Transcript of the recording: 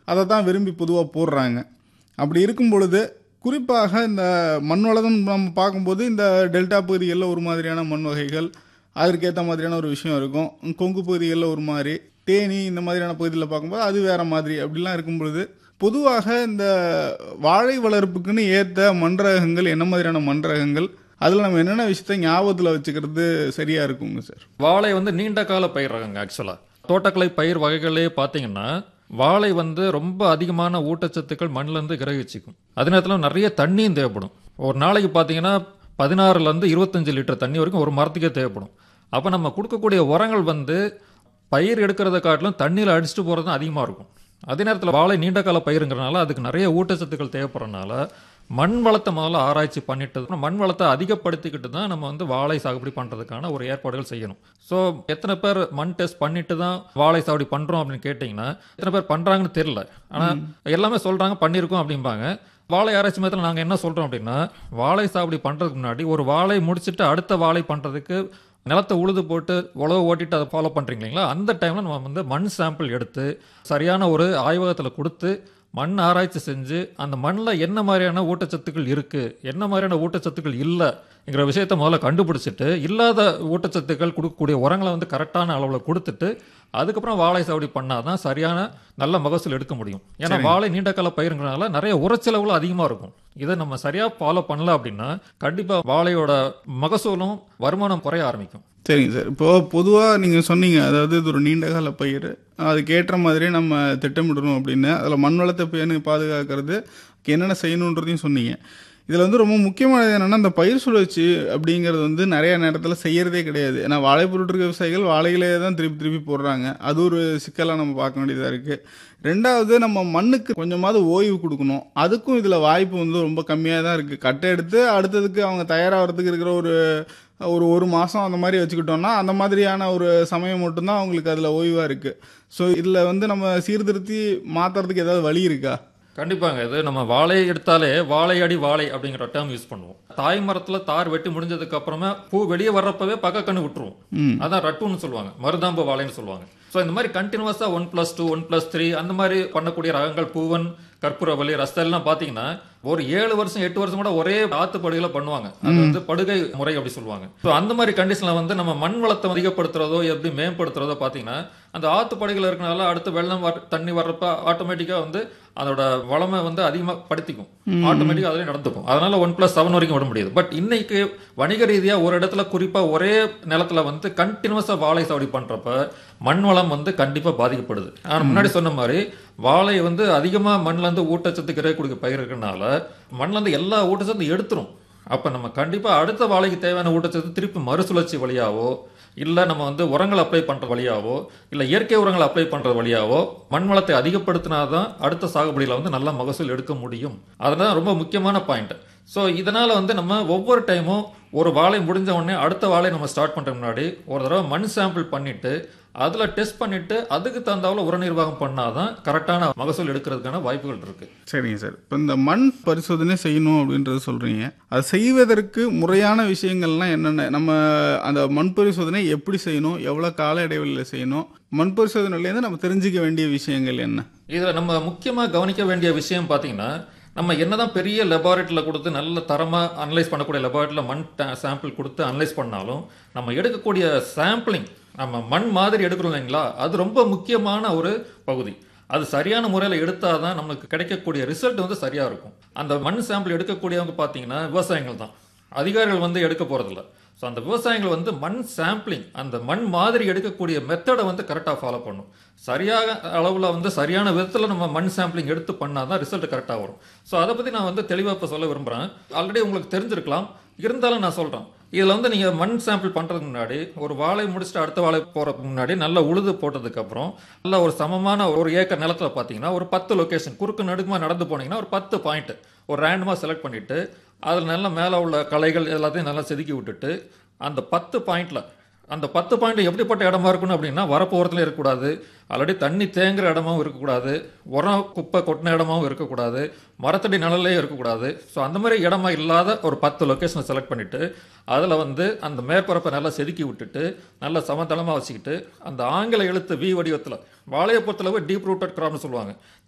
அதை தான் விரும்பி பொதுவாக போடுறாங்க அப்படி இருக்கும் பொழுது குறிப்பாக இந்த மண் வளம் நம்ம பார்க்கும்போது இந்த டெல்டா பகுதிகளில் ஒரு மாதிரியான மண் வகைகள் அதற்கேற்ற மாதிரியான ஒரு விஷயம் இருக்கும் கொங்கு பகுதிகளில் ஒரு மாதிரி தேனி இந்த மாதிரியான பகுதியில் பார்க்கும்போது அது வேற மாதிரி அப்படிலாம் இருக்கும் பொழுது பொதுவாக இந்த வாழை வளர்ப்புக்குன்னு ஏற்ற மண் ரகங்கள் என்ன மாதிரியான மண் ரகங்கள் அதில் நம்ம என்னென்ன விஷயத்த ஞாபகத்தில் வச்சுக்கிறது சரியாக இருக்குங்க சார் வாழை வந்து நீண்ட கால பயிர் ரகங்க ஆக்சுவலா தோட்டக்கலை பயிர் வகைகளே பார்த்தீங்கன்னா வாழை வந்து ரொம்ப அதிகமான ஊட்டச்சத்துக்கள் மண்ணுல இருந்து கிரகிச்சுக்கும் அதே நேரத்தில் நிறைய தண்ணியும் தேவைப்படும் ஒரு நாளைக்கு பார்த்தீங்கன்னா பதினாறுல இருந்து இருபத்தஞ்சு லிட்டர் தண்ணி வரைக்கும் ஒரு மரத்துக்கே தேவைப்படும் அப்போ நம்ம கொடுக்கக்கூடிய உரங்கள் வந்து பயிர் எடுக்கிறத காட்டிலும் தண்ணியில் அடிச்சுட்டு போகிறது தான் அதிகமாக இருக்கும் அதே நேரத்தில் வாழை நீண்ட கால பயிருங்கிறனால அதுக்கு நிறைய ஊட்டச்சத்துக்கள் தேவைப்படுறதுனால மண் வளத்தை முதல்ல ஆராய்ச்சி பண்ணிட்டு அப்புறம் மண் வளத்தை அதிகப்படுத்திக்கிட்டு தான் நம்ம வந்து வாழை சாகுபடி பண்ணுறதுக்கான ஒரு ஏற்பாடுகள் செய்யணும் ஸோ எத்தனை பேர் மண் டெஸ்ட் பண்ணிட்டு தான் வாழை சாகுபடி பண்ணுறோம் அப்படின்னு கேட்டிங்கன்னா எத்தனை பேர் பண்ணுறாங்கன்னு தெரியல ஆனால் எல்லாமே சொல்கிறாங்க பண்ணியிருக்கோம் அப்படிம்பாங்க வாழை ஆராய்ச்சி மையத்தில் நாங்கள் என்ன சொல்கிறோம் அப்படின்னா வாழை சாகுபடி பண்ணுறதுக்கு முன்னாடி ஒரு வாழை முடிச்சுட்டு அடுத்த வாழை பண்ணுறதுக்கு நிலத்தை உழுது போட்டு உழவு ஓட்டிட்டு அதை ஃபாலோ பண்ணுறீங்க இல்லைங்களா அந்த டைமில் நம்ம வந்து மண் சாம்பிள் எடுத்து சரியான ஒரு ஆய்வகத்தில் கொடுத்து மண் ஆராய்ச்சி செஞ்சு அந்த மண்ணில் என்ன மாதிரியான ஊட்டச்சத்துக்கள் இருக்குது என்ன மாதிரியான ஊட்டச்சத்துக்கள் இல்லைங்கிற விஷயத்த முதல்ல கண்டுபிடிச்சிட்டு இல்லாத ஊட்டச்சத்துக்கள் கொடுக்கக்கூடிய உரங்களை வந்து கரெக்டான அளவில் கொடுத்துட்டு அதுக்கப்புறம் வாழை சாவடி பண்ணாதான் சரியான நல்ல மகசூல் எடுக்க முடியும் ஏன்னா வாழை நீண்ட கால பயிருங்கிறனால நிறைய உரச்செலவுகள் அதிகமாக இருக்கும் இதை நம்ம சரியாக ஃபாலோ பண்ணல அப்படின்னா கண்டிப்பாக வாழையோட மகசூலும் வருமானம் குறைய ஆரம்பிக்கும் சரிங்க சார் இப்போ பொதுவாக நீங்கள் சொன்னீங்க அதாவது இது ஒரு நீண்ட கால பயிர் அதுக்கேற்ற மாதிரி நம்ம திட்டமிடணும் அப்படின்னு அதில் மண் வளத்தை பேணி பாதுகாக்கிறது என்னென்ன செய்யணுன்றதையும் சொன்னீங்க இதில் வந்து ரொம்ப முக்கியமானது என்னென்னா இந்த பயிர் சுழற்சி அப்படிங்கிறது வந்து நிறைய நேரத்தில் செய்யறதே கிடையாது ஏன்னா வாழை பொருட்கள் விவசாயிகள் வாழைகளே தான் திருப்பி திருப்பி போடுறாங்க அது ஒரு சிக்கலாக நம்ம பார்க்க வேண்டியதாக இருக்குது ரெண்டாவது நம்ம மண்ணுக்கு கொஞ்சமாவது ஓய்வு கொடுக்கணும் அதுக்கும் இதில் வாய்ப்பு வந்து ரொம்ப கம்மியாக தான் இருக்குது கட்டை எடுத்து அடுத்ததுக்கு அவங்க தயாராகிறதுக்கு இருக்கிற ஒரு ஒரு ஒரு மாதம் அந்த மாதிரி வச்சுக்கிட்டோம்னா அந்த மாதிரியான ஒரு சமயம் மட்டும்தான் அவங்களுக்கு அதில் ஓய்வாக இருக்குது ஸோ இதில் வந்து நம்ம சீர்திருத்தி மாற்றுறதுக்கு ஏதாவது வழி இருக்கா கண்டிப்பாங்க இது நம்ம வாழை எடுத்தாலே வாழை அடி வாழை அப்படிங்கிற டேர்ம் யூஸ் பண்ணுவோம் தாய் மரத்துல தார் வெட்டி முடிஞ்சதுக்கு அப்புறமா பூ வெளியே வர்றப்பவே பக்க கண்ணு விட்டுருவோம் அதான் ரட்டுன்னு சொல்லுவாங்க மருதாம்பு வாழைன்னு சொல்லுவாங்க ஸோ இந்த மாதிரி கண்டினியூஸா one plus two one plus three அந்த மாதிரி பண்ணக்கூடிய ரகங்கள் பூவன் கற்பூரவல்லி ரஸ்தெல்லாம் பாத்தீங்கன்னா ஒரு ஏழு வருஷம் எட்டு வருஷம் கூட ஒரே ஆத்து படுகையில பண்ணுவாங்க அது வந்து படுகை முறை அப்படி சொல்லுவாங்க ஸோ அந்த மாதிரி கண்டிஷன்ல வந்து நம்ம மண் வளத்தை அதிகப்படுத்துறதோ எப்படி மேம்படுத்துறதோ பாத்தீங்கன்னா அந்த ஆத்து படுகையில் இருக்கனால அடுத்து வெள்ளம் வர தண்ணி வர்றப்ப ஆட்டோமேட்டிக்கா வந்து அதோட வளமை வந்து அதிகமாக படுத்திக்கும் ஆட்டோமேட்டிக்காக அதிலே நடந்துக்கும் அதனால ஒன் பிளஸ் செவன் வரைக்கும் விட முடியாது பட் இன்னைக்கு வணிக ரீதியா ஒரு இடத்துல குறிப்பா ஒரே நிலத்துல வந்து கண்டினியூஸா வாழை சாவடி பண்றப்ப மண் வளம் வந்து கண்டிப்பா பாதிக்கப்படுது ஆனா முன்னாடி சொன்ன மாதிரி வாழை வந்து அதிகமா மண்ணுல இருந்து ஊட்டச்சத்து கிடைக்கக்கூடிய பயிர் இருக்கறனால மண்ணுல இருந்து எல்லா ஊட்டச்சத்தும் எடுத்துரும் அப்ப நம்ம கண்டிப்பா அடுத்த வாழைக்கு தேவையான ஊட்டச்சத்து திருப்பி மறுசுழற்சி வழியாவோ இல்ல நம்ம வந்து உரங்கள் அப்ளை பண்ற வழியாவோ இல்ல இயற்கை உரங்கள் அப்ளை பண்ற வழியாவோ மண் வளத்தை அதிகப்படுத்தினாதான் அடுத்த சாகுபடியில வந்து நல்ல மகசூல் எடுக்க முடியும் அதுதான் ரொம்ப முக்கியமான பாயிண்ட் ஸோ இதனால வந்து நம்ம ஒவ்வொரு டைமும் ஒரு வாழை முடிஞ்ச உடனே அடுத்த வாழை நம்ம ஸ்டார்ட் பண்ற முன்னாடி ஒரு தடவை மண் சாம்பிள் பண்ணிட்டு அதுல டெஸ்ட் பண்ணிட்டு அதுக்கு தகுந்தாவில் உர நிர்வாகம் பண்ணாதான் கரெக்டான மகசூல் எடுக்கிறதுக்கான வாய்ப்புகள் இருக்கு சரிங்க சார் இப்போ இந்த மண் பரிசோதனை செய்யணும் அப்படின்றது சொல்கிறீங்க அது செய்வதற்கு முறையான விஷயங்கள்லாம் என்னென்ன நம்ம அந்த மண் பரிசோதனை எப்படி செய்யணும் எவ்வளோ கால இடைவெளியில் செய்யணும் மண் பரிசோதனையிலேருந்து நம்ம தெரிஞ்சுக்க வேண்டிய விஷயங்கள் என்ன இதுல நம்ம முக்கியமா கவனிக்க வேண்டிய விஷயம் பாத்தீங்கன்னா நம்ம என்னதான் பெரிய லெபார்ட்டரியில் கொடுத்து நல்ல தரமா அனலைஸ் பண்ணக்கூடிய லெபார்ட்டரியில் மண் சாம்பிள் கொடுத்து அனலைஸ் பண்ணாலும் நம்ம எடுக்கக்கூடிய சாம்பிளிங் நம்ம மண் மாதிரி எடுக்கிறோம் இல்லைங்களா அது ரொம்ப முக்கியமான ஒரு பகுதி அது சரியான முறையில் எடுத்தால் தான் நமக்கு கிடைக்கக்கூடிய ரிசல்ட் வந்து சரியா இருக்கும் அந்த மண் சாம்பிள் எடுக்கக்கூடியவங்க பார்த்தீங்கன்னா விவசாயிகள் தான் அதிகாரிகள் வந்து எடுக்க போறதில்ல ஸோ அந்த விவசாயிகள் வந்து மண் சாம்பிளிங் அந்த மண் மாதிரி எடுக்கக்கூடிய மெத்தடை வந்து கரெக்டாக ஃபாலோ பண்ணும் சரியாக அளவில் வந்து சரியான விதத்தில் நம்ம மண் சாம்பிளிங் எடுத்து பண்ணால் தான் ரிசல்ட் கரெக்டாக வரும் ஸோ அதை பற்றி நான் வந்து தெளிவாக இப்போ சொல்ல விரும்புகிறேன் ஆல்ரெடி உங்களுக்கு தெரிஞ்சிருக்கலாம் இருந்தாலும் நான் சொல்கிறேன் இதில் வந்து நீங்கள் மண் சாம்பிள் பண்ணுறதுக்கு முன்னாடி ஒரு வாழை முடிச்சுட்டு அடுத்த வாழை போகிறதுக்கு முன்னாடி நல்லா உழுது போட்டதுக்கப்புறம் நல்ல ஒரு சமமான ஒரு ஏக்கர் நிலத்தில் பார்த்தீங்கன்னா ஒரு பத்து லொக்கேஷன் குறுக்கு நடுக்குமா நடந்து போனீங்கன்னா ஒரு பத்து பாயிண்ட் ஒரு ரேண்டமாக செலக்ட் பண்ணிவிட்டு அதில் நல்லா மேலே உள்ள கலைகள் எல்லாத்தையும் நல்லா செதுக்கி விட்டுட்டு அந்த பத்து பாயிண்டில் அந்த பத்து பாயிண்ட் எப்படிப்பட்ட இடமா இருக்கணும் அப்படின்னா வரப்பு ஓரத்தில் இருக்கக்கூடாது ஆல்ரெடி தண்ணி தேங்குற இடமாவும் இருக்கக்கூடாது உரம் குப்பை கொட்டின இடமாவும் இருக்கக்கூடாது மரத்தடி நிழலே இருக்கக்கூடாது ஸோ அந்த மாதிரி இடமா இல்லாத ஒரு பத்து லொக்கேஷனை செலக்ட் பண்ணிட்டு அதில் வந்து அந்த மேற்பரப்பை நல்லா செதுக்கி விட்டுட்டு நல்லா சமதளமாக வச்சுக்கிட்டு அந்த ஆங்கில எழுத்து வி வடிவத்தில் வாழையை பொறுத்தளவு டீப் ரூட்டட் கிராப்னு சொல்லுவாங்க